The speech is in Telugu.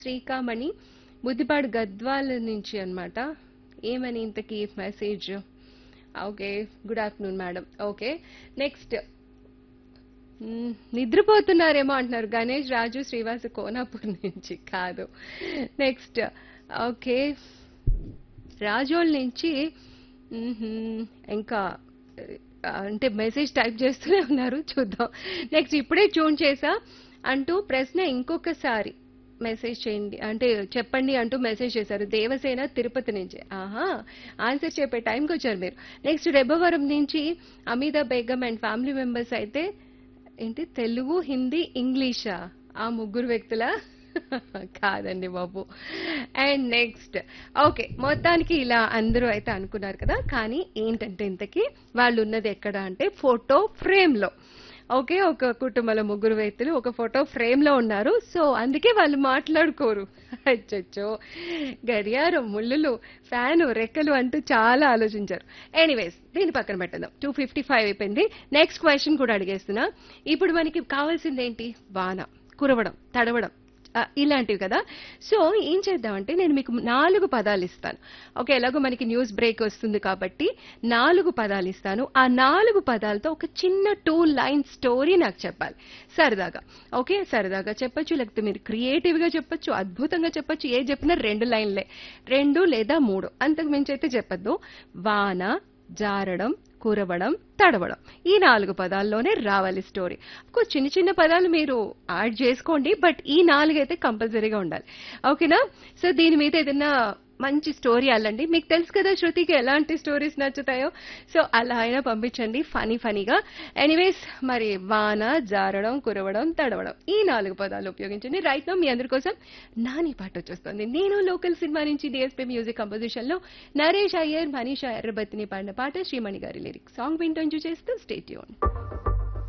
శ్రీకామణి బుద్దిపాడు గద్వాల నుంచి అన్నమాట ఏమని ఇంతకీ message okay good afternoon madam okay next మ్మ్, నిద్రపోతున్నారేమో అంటున్నారు గణేష్ రాజు శ్రీవాస కోనాపూర్ నుంచి కాదు నెక్స్ట్ ఓకే రాజోల్ నుంచి మ్మ్హ్మ్, ఇంకా ఆ, అంటే మెసేజ్ టైప్ చేస్తూనే ఉన్నారు చూద్దాం నెక్స్ట్ ఇప్పుడే ట్యూన్ చేసా అంటూ ప్రశ్న ఇంకొకసారి మెసేజ్ చేయండి అంటే చెప్పండి అంటూ మెసేజ్ చేశారు దేవసేన తిరుపతి నుంచి ఆహా ఆన్సర్ చెప్పే టైంకి వచ్చారు మీరు నెక్స్ట్ రెబ్బవరం నుంచి Ameeda Begum and family members అయితే ఏంటి తెలుగు హిందీ ఇంగ్లీషా ఆ ముగ్గురు వ్యక్తుల కాదండి బాబు అండ్ నెక్స్ట్ ఓకే మొత్తానికి ఇలా అందరూ అయితే అనుకున్నారు కదా కానీ ఏంటంటే ఇంతకీ వాళ్ళు ఉన్నది ఎక్కడ అంటే ఫోటో ఫ్రేమ్ లో ఓకే ఒక కుటుంబంలో ముగ్గురు వ్యక్తులు ఒక ఫోటో ఫ్రేమ్ లో ఉన్నారు సో అందుకే వాళ్ళు మాట్లాడుకోరు అచ్చచ్చో గడియారం ముళ్ళులు ఫ్యాను రెక్కలు అంటూ చాలా ఆలోచించారు ఎనీవేస్ దీని పక్కన పెట్టదాం టూ ఫిఫ్టీ ఫైవ్ అయిపోయింది నెక్స్ట్ క్వశ్చన్ కూడా అడిగేస్తున్నా ఇప్పుడు మనకి కావాల్సింది ఏంటి వాన కురవడం తడవడం ఆ, ఇలాంటివి కదా సో ఏం చేద్దామంటే నేను మీకు నాలుగు పదాలు ఇస్తాను ఓకే ఎలాగో మనకి న్యూస్ బ్రేక్ వస్తుంది కాబట్టి నాలుగు పదాలు ఇస్తాను ఆ నాలుగు పదాలతో ఒక చిన్న టూ లైన్ స్టోరీ నాకు చెప్పాలి సరదాగా ఓకే సరదాగా చెప్పొచ్చు లేకపోతే మీరు క్రియేటివ్ గా చెప్పొచ్చు అద్భుతంగా చెప్పొచ్చు ఏ చెప్పినా రెండు లైన్లే రెండు లేదా మూడు అంతకు మించి అయితే చెప్పొద్దు వాన జారడం కురవడం తడవడం ఈ నాలుగు పదాల్లోనే రావాలి స్టోరీ కోర్స్ చిన్న చిన్న పదాలు మీరు యాడ్ చేసుకోండి బట్ ఈ నాలుగు అయితే కంపల్సరీగా ఉండాలి ఓకేనా సో దీని మీద ఏదైనా మంచి స్టోరీ అల్లండి మీకు తెలుసు కదా శృతికి ఎలాంటి స్టోరీస్ నచ్చుతాయో సో అలా అయినా పంపించండి ఫనీ ఫనీగా ఎనీవేస్ మరి వాన జారడం కురవడం తడవడం ఈ నాలుగు పదాలు ఉపయోగించండి రైట్ నో మీ అందరి కోసం నాని పాట వచ్చేస్తుంది నేను లోకల్ సినిమా నుంచి డిఎస్పీ మ్యూజిక్ కంపోజిషన్ లో నరేష్ అయ్యర్ మనీష్ ఎర్రబత్తిని పాడిన పాట శ్రీమణి గారి లిరిక్ సాంగ్ వింటూ ఎంజాయ్ చేస్తూ స్టేట్ యూన్